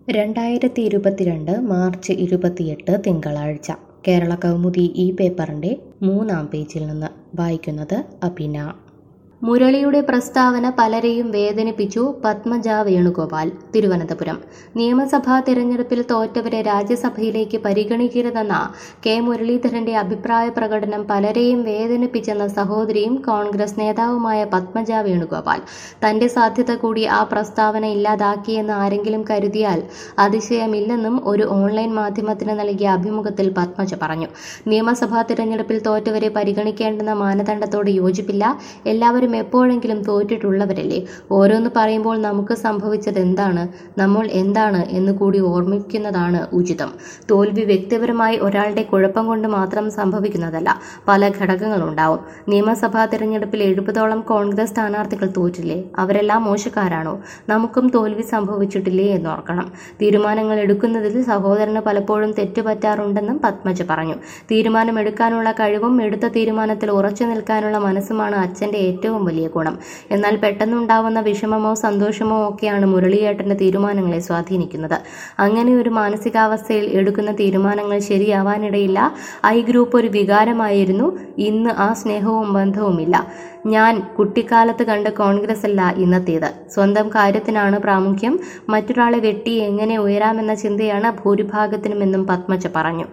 രണ്ടായിരത്തി ഇരുപത്തിരണ്ട് മാർച്ച് ഇരുപത്തിയെട്ട് തിങ്കളാഴ്ച കേരള കൗമുദി ഈ പേപ്പറിൻ്റെ മൂന്നാം പേജിൽ നിന്ന് വായിക്കുന്നത് അഭിന മുരളിയുടെ പ്രസ്താവന പലരെയും വേദനിപ്പിച്ചു പത്മജ വേണുഗോപാൽ തിരുവനന്തപുരം നിയമസഭാ തിരഞ്ഞെടുപ്പിൽ തോറ്റവരെ രാജ്യസഭയിലേക്ക് പരിഗണിക്കരുതെന്ന കെ മുരളീധരന്റെ അഭിപ്രായ പ്രകടനം പലരെയും വേദനിപ്പിച്ചെന്ന സഹോദരിയും കോൺഗ്രസ് നേതാവുമായ പത്മജ വേണുഗോപാൽ തന്റെ സാധ്യത കൂടി ആ പ്രസ്താവന ഇല്ലാതാക്കിയെന്ന് ആരെങ്കിലും കരുതിയാൽ അതിശയമില്ലെന്നും ഒരു ഓൺലൈൻ മാധ്യമത്തിന് നൽകിയ അഭിമുഖത്തിൽ പത്മജ പറഞ്ഞു നിയമസഭാ തിരഞ്ഞെടുപ്പിൽ തോറ്റവരെ പരിഗണിക്കേണ്ടെന്ന മാനദണ്ഡത്തോട് യോജിപ്പില്ല എല്ലാവരും എപ്പോഴെങ്കിലും തോറ്റിട്ടുള്ളവരല്ലേ ഓരോന്ന് പറയുമ്പോൾ നമുക്ക് സംഭവിച്ചത് എന്താണ് നമ്മൾ എന്താണ് എന്ന് കൂടി ഓർമ്മിക്കുന്നതാണ് ഉചിതം തോൽവി വ്യക്തിപരമായി ഒരാളുടെ കുഴപ്പം കൊണ്ട് മാത്രം സംഭവിക്കുന്നതല്ല പല ഘടകങ്ങളുണ്ടാവും നിയമസഭാ തിരഞ്ഞെടുപ്പിൽ എഴുപതോളം കോൺഗ്രസ് സ്ഥാനാർത്ഥികൾ തോറ്റില്ലേ അവരെല്ലാം മോശക്കാരാണോ നമുക്കും തോൽവി സംഭവിച്ചിട്ടില്ലേ എന്നോർക്കണം തീരുമാനങ്ങൾ എടുക്കുന്നതിൽ സഹോദരന് പലപ്പോഴും തെറ്റുപറ്റാറുണ്ടെന്നും പത്മജ പറഞ്ഞു തീരുമാനമെടുക്കാനുള്ള കഴിവും എടുത്ത തീരുമാനത്തിൽ ഉറച്ചു നിൽക്കാനുള്ള മനസ്സുമാണ് അച്ഛന്റെ ഏറ്റവും വലിയ ഗുണം എന്നാൽ പെട്ടെന്നുണ്ടാവുന്ന വിഷമമോ സന്തോഷമോ ഒക്കെയാണ് മുരളിയേട്ടന്റെ തീരുമാനങ്ങളെ സ്വാധീനിക്കുന്നത് അങ്ങനെ ഒരു മാനസികാവസ്ഥയിൽ എടുക്കുന്ന തീരുമാനങ്ങൾ ശരിയാവാനിടയില്ല ഐ ഗ്രൂപ്പ് ഒരു വികാരമായിരുന്നു ഇന്ന് ആ സ്നേഹവും ബന്ധവുമില്ല ഞാൻ കുട്ടിക്കാലത്ത് കണ്ട കോൺഗ്രസ് അല്ല ഇന്നത്തേത് സ്വന്തം കാര്യത്തിനാണ് പ്രാമുഖ്യം മറ്റൊരാളെ വെട്ടി എങ്ങനെ ഉയരാമെന്ന ചിന്തയാണ് ഭൂരിഭാഗത്തിനുമെന്നും പത്മജ പറഞ്ഞു